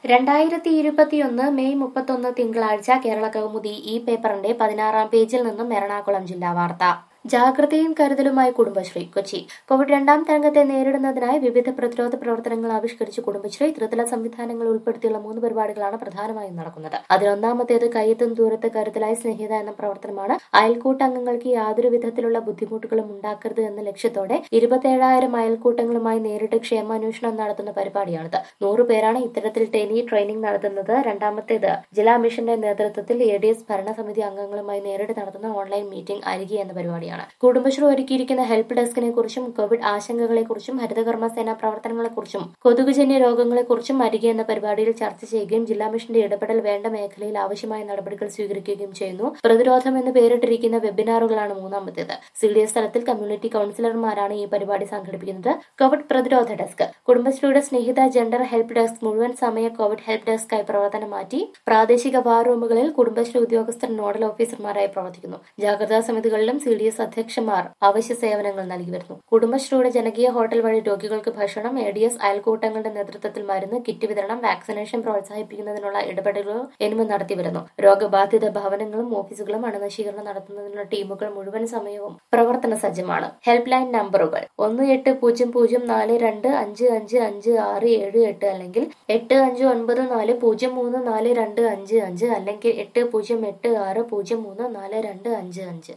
രണ്ടായിരത്തി ഇരുപത്തിയൊന്ന് മെയ് മുപ്പത്തൊന്ന് തിങ്കളാഴ്ച കേരള കൗമുദി ഈ പേപ്പറിന്റെ പതിനാറാം പേജിൽ നിന്നും എറണാകുളം ജില്ലാ വാർത്ത ജാഗ്രതയും കരുതലുമായി കുടുംബശ്രീ കൊച്ചി കോവിഡ് രണ്ടാം തരംഗത്തെ നേരിടുന്നതിനായി വിവിധ പ്രതിരോധ പ്രവർത്തനങ്ങൾ ആവിഷ്കരിച്ച് കുടുംബശ്രീ ത്രിതല സംവിധാനങ്ങൾ ഉൾപ്പെടുത്തിയുള്ള മൂന്ന് പരിപാടികളാണ് പ്രധാനമായും നടക്കുന്നത് അതിലൊന്നാമത്തേത് കയ്യെത്തും ദൂരത്ത് കരുതലായി സ്നേഹിത എന്ന പ്രവർത്തനമാണ് അയൽക്കൂട്ടംഗങ്ങൾക്ക് യാതൊരു വിധത്തിലുള്ള ബുദ്ധിമുട്ടുകളും ഉണ്ടാക്കരുത് എന്ന ലക്ഷ്യത്തോടെ ഇരുപത്തേഴായിരം അയൽക്കൂട്ടങ്ങളുമായി നേരിട്ട് ക്ഷേമാന്വേഷണം നടത്തുന്ന പരിപാടിയാണിത് നൂറ് പേരാണ് ഇത്തരത്തിൽ ടെലി ട്രെയിനിംഗ് നടത്തുന്നത് രണ്ടാമത്തേത് ജില്ലാ മിഷന്റെ നേതൃത്വത്തിൽ എ ഡി എസ് ഭരണസമിതി അംഗങ്ങളുമായി നേരിട്ട് നടത്തുന്ന ഓൺലൈൻ മീറ്റിംഗ് അരികെ എന്ന പരിപാടിയാണ് കുടുംബശ്രീ ഒരുക്കിയിരിക്കുന്ന ഹെൽപ്പ് ഡെസ്കിനെ കുറിച്ചും കോവിഡ് ആശങ്കകളെക്കുറിച്ചും ഹരിതകർമ്മ സേന പ്രവർത്തനങ്ങളെക്കുറിച്ചും കൊതുകുജന്യ രോഗങ്ങളെക്കുറിച്ചും അരികെ എന്ന പരിപാടിയിൽ ചർച്ച ചെയ്യുകയും ജില്ലാ മിഷന്റെ ഇടപെടൽ വേണ്ട മേഖലയിൽ ആവശ്യമായ നടപടികൾ സ്വീകരിക്കുകയും ചെയ്യുന്നു പ്രതിരോധം എന്ന് പേരിട്ടിരിക്കുന്ന വെബിനാറുകളാണ് മൂന്നാമത്തേത് സി ഡി എസ് തലത്തിൽ കമ്മ്യൂണിറ്റി കൌൺസിലർമാരാണ് ഈ പരിപാടി സംഘടിപ്പിക്കുന്നത് കോവിഡ് പ്രതിരോധ ഡെസ്ക് കുടുംബശ്രീയുടെ സ്നേഹിത ജെൻഡർ ഹെൽപ്പ് ഡെസ്ക് മുഴുവൻ സമയ കോവിഡ് ഹെൽപ്പ് ഡെസ്കായി പ്രവർത്തനം മാറ്റി പ്രാദേശിക ബാർ റൂമുകളിൽ കുടുംബശ്രീ ഉദ്യോഗസ്ഥർ നോഡൽ ഓഫീസർമാരായി പ്രവർത്തിക്കുന്നു ജാഗ്രതാ സമിതികളിലും സി ഡി എസ് അധ്യക്ഷന്മാർ അവശ്യ സേവനങ്ങൾ നൽകി വരുന്നു കുടുംബശ്രീയുടെ ജനകീയ ഹോട്ടൽ വഴി രോഗികൾക്ക് ഭക്ഷണം എ ഡി എസ് അയൽക്കൂട്ടങ്ങളുടെ നേതൃത്വത്തിൽ മരുന്ന് കിറ്റ് വിതരണം വാക്സിനേഷൻ പ്രോത്സാഹിപ്പിക്കുന്നതിനുള്ള ഇടപെടലുകൾ എന്നിവ നടത്തി വരുന്നു രോഗബാധിത ഭവനങ്ങളും ഓഫീസുകളും അണുനശീകരണം നടത്തുന്നതിനുള്ള ടീമുകൾ മുഴുവൻ സമയവും പ്രവർത്തന സജ്ജമാണ് ഹെൽപ്പ് ലൈൻ നമ്പറുകൾ ഒന്ന് എട്ട് പൂജ്യം പൂജ്യം നാല് രണ്ട് അഞ്ച് അഞ്ച് അഞ്ച് ആറ് ഏഴ് എട്ട് അല്ലെങ്കിൽ എട്ട് അഞ്ച് ഒൻപത് നാല് പൂജ്യം മൂന്ന് നാല് രണ്ട് അഞ്ച് അഞ്ച് അല്ലെങ്കിൽ എട്ട് പൂജ്യം എട്ട് ആറ് പൂജ്യം മൂന്ന് നാല് രണ്ട് അഞ്ച് അഞ്ച്